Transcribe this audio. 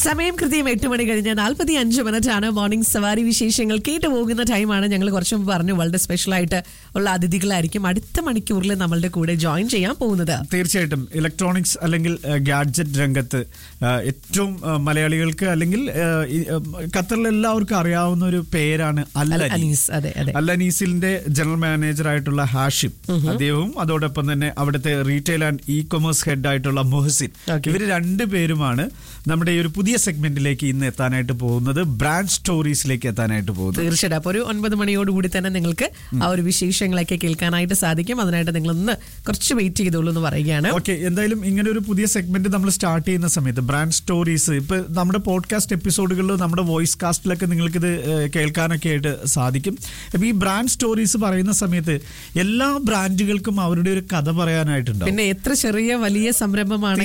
സമയം കൃത്യം എട്ട് മണി കഴിഞ്ഞ് നാൽപ്പത്തി അഞ്ച് മിനിറ്റ് ആണ് മോർണിംഗ് സവാരി വിശേഷങ്ങൾ കേട്ടു പോകുന്ന ടൈമാണ് ഞങ്ങൾ കുറച്ച് മുമ്പ് പറഞ്ഞു വളരെ സ്പെഷ്യൽ ആയിട്ട് ഉള്ള അതിഥികളായിരിക്കും അടുത്ത മണിക്കൂറിൽ നമ്മളുടെ കൂടെ ജോയിൻ ചെയ്യാൻ പോകുന്നത് തീർച്ചയായിട്ടും ഇലക്ട്രോണിക്സ് അല്ലെങ്കിൽ ഗാഡ്ജറ്റ് രംഗത്ത് ആ, ഏറ്റവും ആ, മലയാളികൾക്ക് അല്ലെങ്കിൽ ആ, ഈ, ആ, ഖത്തറിൽ എല്ലാവർക്കും അറിയാവുന്ന ഒരു പേരാണ് അൽ അൽ അനീസ് അതെ അതെ അൽ അനീസിന്റെ ജനറൽ മാനേജർ ആയിട്ടുള്ള ഹാഷിം അദ്ദേഹവും അതോടൊപ്പം തന്നെ അവിടുത്തെ retail and e commerce head ആയിട്ടുള്ള മുഹസിൻ Okay. ഇവർ രണ്ടുപേരുമാണ് നമ്മുടെ ഈ ഒരു പുതിയ സെഗ്മെന്റിലേക്ക് ഇന്ന് എത്താനായിട്ട് പോകുന്നത് ബ്രാൻഡ് സ്റ്റോറീസിലേക്ക് എത്താനായിട്ട് പോകുന്നത് തീർച്ചയായിട്ടും അപ്പോൾ ഒരു ഒൻപത് മണിയോടുകൂടി തന്നെ നിങ്ങൾക്ക് ആ ഒരു വിശേഷങ്ങളൊക്കെ കേൾക്കാനായിട്ട് സാധിക്കും അതിനായിട്ട് നിങ്ങളൊന്ന് കുറച്ച് വെയിറ്റ് ചെയ്തോളൂ എന്ന് പറയുകയാണ് ഓക്കെ എന്തായാലും ഇങ്ങനെ ഒരു പുതിയ സെഗ്മെന്റ് നമ്മൾ സ്റ്റാർട്ട് ചെയ്യുന്ന സമയത്ത് ബ്രാൻഡ് സ്റ്റോറീസ് ഇപ്പൊ നമ്മുടെ പോഡ്കാസ്റ്റ് എപ്പിസോഡുകളിൽ നമ്മുടെ വോയിസ് കാസ്റ്റിലൊക്കെ നിങ്ങൾക്കിത് ഏഹ്, കേൾക്കാനൊക്കെ ആയിട്ട് സാധിക്കും അപ്പൊ ഈ ബ്രാൻഡ് സ്റ്റോറീസ് പറയുന്ന സമയത്ത് എല്ലാ ബ്രാൻഡുകൾക്കും അവരുടെ ഒരു കഥ പറയാനായിട്ടുണ്ടാവും പിന്നെ എത്ര ചെറിയ വലിയ സംരംഭമാണ്